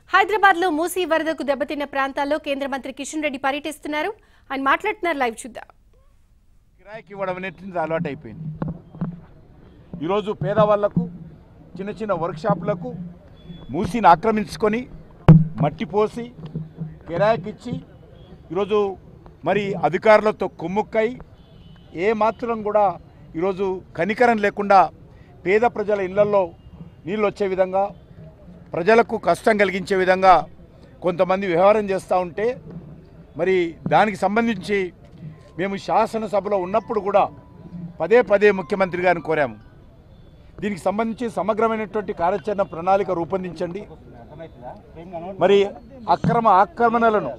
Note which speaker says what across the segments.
Speaker 1: హైదరాబాద్ లో మూసీ వరదకు దెబ్బతిన్న ప్రాంతాల్లో కేంద్ర మంత్రి కిషన్ రెడ్డి పర్యటిస్తున్నారు ఆయన మాట్లాడుతున్నారు లైవ్ చూద్దాం
Speaker 2: కిరాయికి ఇవ్వడం అనేది అలవాటు అయిపోయింది ఈరోజు పేదవాళ్లకు చిన్న చిన్న వర్క్షాపులకు మూసిని ఆక్రమించుకొని మట్టి పోసి కిరాయికి ఇచ్చి ఈరోజు మరి అధికారులతో కుమ్ముక్కై ఏ మాత్రం కూడా ఈరోజు కనికరం లేకుండా పేద ప్రజల ఇళ్లలో నీళ్ళు వచ్చే విధంగా ప్రజలకు కష్టం కలిగించే విధంగా కొంతమంది వ్యవహారం చేస్తూ ఉంటే మరి దానికి సంబంధించి మేము శాసనసభలో ఉన్నప్పుడు కూడా పదే పదే ముఖ్యమంత్రి గారిని కోరాము దీనికి సంబంధించి సమగ్రమైనటువంటి కార్యాచరణ ప్రణాళిక రూపొందించండి మరి అక్రమ ఆక్రమణలను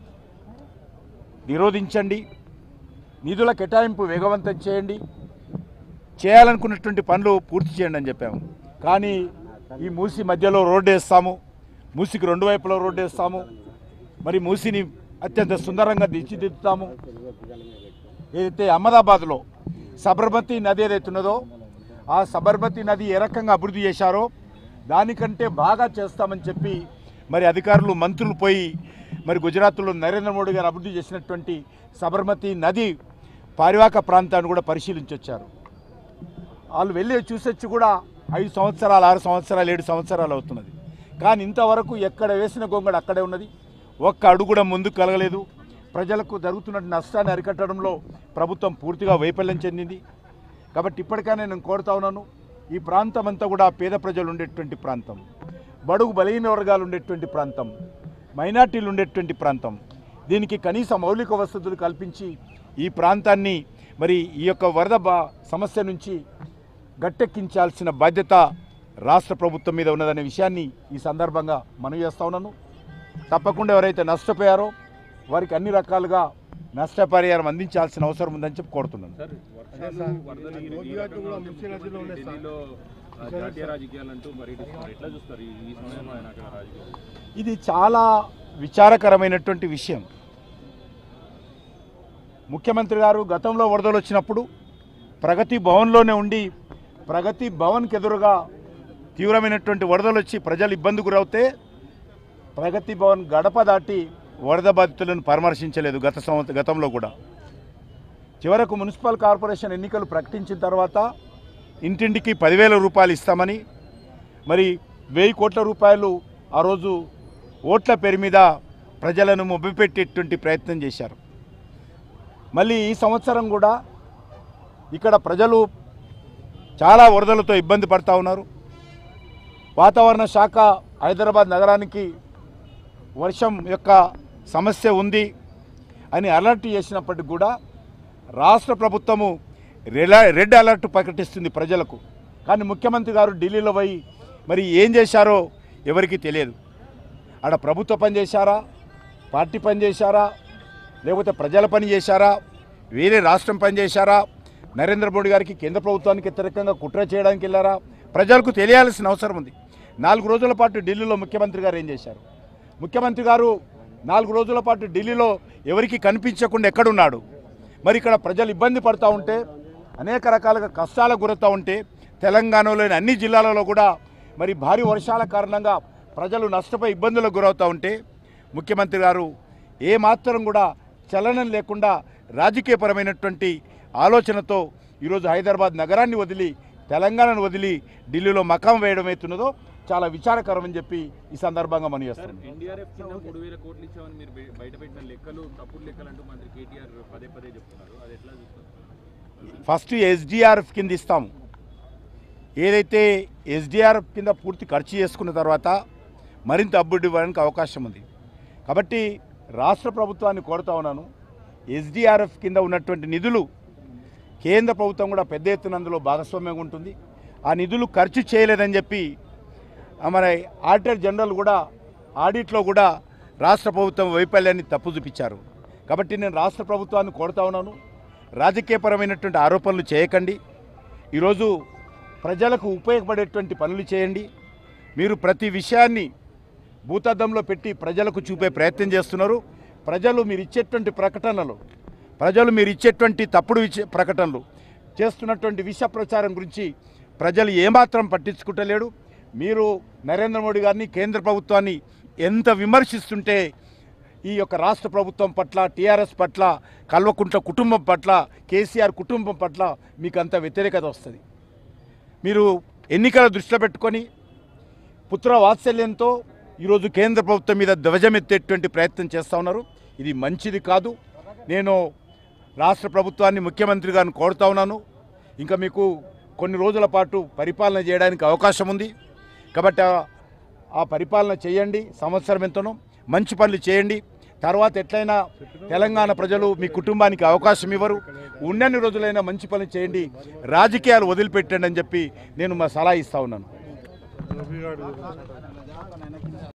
Speaker 2: నిరోధించండి నిధుల కేటాయింపు వేగవంతం చేయండి చేయాలనుకున్నటువంటి పనులు పూర్తి చేయండి అని చెప్పాము కానీ ఈ మూసి మధ్యలో రోడ్డు వేస్తాము మూసికి రెండు వైపులా రోడ్డు వేస్తాము మరి మూసిని అత్యంత సుందరంగా తీర్చిదిద్దుతాము ఏదైతే అహ్మదాబాద్లో సబర్మతి నది ఏదైతే ఉన్నదో ఆ సబర్మతి నది ఏ రకంగా అభివృద్ధి చేశారో దానికంటే బాగా చేస్తామని చెప్పి మరి అధికారులు మంత్రులు పోయి మరి గుజరాత్లో నరేంద్ర మోడీ గారు అభివృద్ధి చేసినటువంటి సబర్మతి నది పారివాక ప్రాంతాన్ని కూడా పరిశీలించి వచ్చారు వాళ్ళు వెళ్ళి చూసొచ్చి కూడా ఐదు సంవత్సరాలు ఆరు సంవత్సరాలు ఏడు సంవత్సరాలు అవుతున్నది కానీ ఇంతవరకు ఎక్కడ వేసిన గొంగడు అక్కడే ఉన్నది ఒక్క అడుగు కూడా ముందుకు కలగలేదు ప్రజలకు జరుగుతున్న నష్టాన్ని అరికట్టడంలో ప్రభుత్వం పూర్తిగా వైఫల్యం చెందింది కాబట్టి ఇప్పటికైనా నేను కోరుతా ఉన్నాను ఈ ప్రాంతం అంతా కూడా పేద ప్రజలు ఉండేటువంటి ప్రాంతం బడుగు బలహీన వర్గాలు ఉండేటువంటి ప్రాంతం మైనార్టీలు ఉండేటువంటి ప్రాంతం దీనికి కనీస మౌలిక వసతులు కల్పించి ఈ ప్రాంతాన్ని మరి ఈ యొక్క వరద బా సమస్య నుంచి గట్టెక్కించాల్సిన బాధ్యత రాష్ట్ర ప్రభుత్వం మీద ఉన్నదనే విషయాన్ని ఈ సందర్భంగా మనవి చేస్తా ఉన్నాను తప్పకుండా ఎవరైతే నష్టపోయారో వారికి అన్ని రకాలుగా నష్టపరిహారం అందించాల్సిన అవసరం ఉందని చెప్పి కోరుతున్నాను
Speaker 3: సార్ వర్షాలు వరదలు ఈ- ఈ రకంగా ఉంటే ఢిల్లీలో ఆ, జాతీయ రాజకీయాలంటూ పర్యటిస్తున్నారు ఎట్లా చూస్తారు ఈ ఈ సమయంలో ఆయన అక్కడ రాజకీయాలు
Speaker 2: ఇది చాలా విచారకరమైనటువంటి విషయం ముఖ్యమంత్రి గారు గతంలో వరదలు వచ్చినప్పుడు ప్రగతి భవన్లోనే ఉండి ప్రగతి భవన్కి ఎదురుగా తీవ్రమైనటువంటి వరదలు వచ్చి ప్రజలు ఇబ్బంది గురవుతే ప్రగతి భవన్ గడప దాటి వరద బాధితులను పరామర్శించలేదు గత సంవత్సరం గతంలో కూడా చివరకు మున్సిపల్ కార్పొరేషన్ ఎన్నికలు ప్రకటించిన తర్వాత ఇంటింటికి పదివేల రూపాయలు ఇస్తామని మరి వెయ్యి కోట్ల రూపాయలు ఆ రోజు ఓట్ల పేరు మీద ప్రజలను మొబ్బిపెట్టేటువంటి ప్రయత్నం చేశారు మళ్ళీ ఈ సంవత్సరం కూడా ఇక్కడ ప్రజలు చాలా వరదలతో ఇబ్బంది పడతా ఉన్నారు వాతావరణ శాఖ హైదరాబాద్ నగరానికి వర్షం యొక్క సమస్య ఉంది అని అలర్ట్ చేసినప్పటికి కూడా రాష్ట్ర ప్రభుత్వము రెలా రెడ్ అలర్ట్ ప్రకటిస్తుంది ప్రజలకు కానీ ముఖ్యమంత్రి గారు ఢిల్లీలో పోయి మరి ఏం చేశారో ఎవరికీ తెలియదు ఆడ ప్రభుత్వ పని చేశారా పార్టీ పని చేశారా లేకపోతే ప్రజల పని చేశారా వేరే రాష్ట్రం పని చేశారా నరేంద్ర మోడీ గారికి కేంద్ర ప్రభుత్వానికి వ్యతిరేకంగా కుట్ర చేయడానికి వెళ్ళారా ప్రజలకు తెలియాల్సిన అవసరం ఉంది నాలుగు రోజుల పాటు ఢిల్లీలో ముఖ్యమంత్రి గారు ఏం చేశారు ముఖ్యమంత్రి గారు నాలుగు రోజుల పాటు ఢిల్లీలో ఎవరికి కనిపించకుండా ఎక్కడున్నాడు మరి ఇక్కడ ప్రజలు ఇబ్బంది పడుతూ ఉంటే అనేక రకాలుగా కష్టాలకు గురవుతూ ఉంటే తెలంగాణలోని అన్ని జిల్లాలలో కూడా మరి భారీ వర్షాల కారణంగా ప్రజలు నష్టపోయి ఇబ్బందులకు గురవుతూ ఉంటే ముఖ్యమంత్రి గారు ఏ మాత్రం కూడా చలనం లేకుండా రాజకీయపరమైనటువంటి ఆలోచనతో ఈరోజు హైదరాబాద్ నగరాన్ని వదిలి తెలంగాణను వదిలి ఢిల్లీలో మకాం వేయడం అవుతున్నదో చాలా విచారకరం అని చెప్పి ఈ సందర్భంగా మనం
Speaker 3: సార్
Speaker 2: చేస్తున్నాం
Speaker 3: ఎన్డీఆర్ఎఫ్ కింద మూడు వేల కోట్లు ఇచ్చామని మీరు బయ- బయట పెట్టిన లెక్కలు తప్పుడు లెక్కలు అంటూ మంత్రి కేటీఆర్ పదే పదే చెప్తున్నారు అది ఎట్లా చూస్తారు
Speaker 2: ఫస్ట్ ఎస్డిఆర్ఎఫ్ కింద ఇస్తాము ఏదైతే ఎస్డిఆర్ఎఫ్ కింద పూర్తి ఖర్చు చేసుకున్న తర్వాత మరింత అభివృద్ధి ఇవ్వడానికి అవకాశం ఉంది కాబట్టి రాష్ట్ర ప్రభుత్వాన్ని కోరుతా ఉన్నాను ఎస్డిఆర్ఎఫ్ కింద ఉన్నటువంటి నిధులు కేంద్ర ప్రభుత్వం కూడా పెద్ద ఎత్తున అందులో భాగస్వామ్యంగా ఉంటుంది ఆ నిధులు ఖర్చు చేయలేదని చెప్పి ఆ మన ఆడిటర్ జనరల్ కూడా ఆడిట్లో కూడా రాష్ట్ర ప్రభుత్వం వైఫల్యాన్ని తప్పు చూపించారు కాబట్టి నేను రాష్ట్ర ప్రభుత్వాన్ని కోరుతా ఉన్నాను రాజకీయపరమైనటువంటి ఆరోపణలు చేయకండి ఈరోజు ప్రజలకు ఉపయోగపడేటువంటి పనులు చేయండి మీరు ప్రతి విషయాన్ని భూతద్దంలో పెట్టి ప్రజలకు చూపే ప్రయత్నం చేస్తున్నారు ప్రజలు మీరు ఇచ్చేటువంటి ప్రకటనలు ప్రజలు మీరు ఇచ్చేటువంటి తప్పుడు విచ ప్రకటనలు చేస్తున్నటువంటి విష ప్రచారం గురించి ప్రజలు ఏమాత్రం పట్టించుకుంటలేడు మీరు నరేంద్ర మోడీ గారిని కేంద్ర ప్రభుత్వాన్ని ఎంత విమర్శిస్తుంటే ఈ యొక్క రాష్ట్ర ప్రభుత్వం పట్ల టీఆర్ఎస్ పట్ల కల్వకుంట్ల కుటుంబం పట్ల కేసీఆర్ కుటుంబం పట్ల మీకు అంత వ్యతిరేకత వస్తుంది మీరు ఎన్నికల దృష్టిలో పెట్టుకొని పుత్ర వాత్సల్యంతో ఈరోజు కేంద్ర ప్రభుత్వం మీద ధ్వజమెత్తేటువంటి ప్రయత్నం చేస్తూ ఉన్నారు ఇది మంచిది కాదు నేను రాష్ట్ర ప్రభుత్వాన్ని ముఖ్యమంత్రి గారిని కోరుతా ఉన్నాను ఇంకా మీకు కొన్ని రోజుల పాటు పరిపాలన చేయడానికి అవకాశం ఉంది కాబట్టి ఆ- ఆ పరిపాలన చేయండి సంవత్సరం ఎంతనో మంచి పనులు చేయండి తర్వాత ఎట్లయినా తెలంగాణ ప్రజలు మీ కుటుంబానికి అవకాశం ఇవ్వరు ఉన్నన్ని రోజులైనా మంచి పనులు చేయండి రాజకీయాలు వదిలిపెట్టండి అని చెప్పి నేను మా సలహా ఇస్తా ఉన్నాను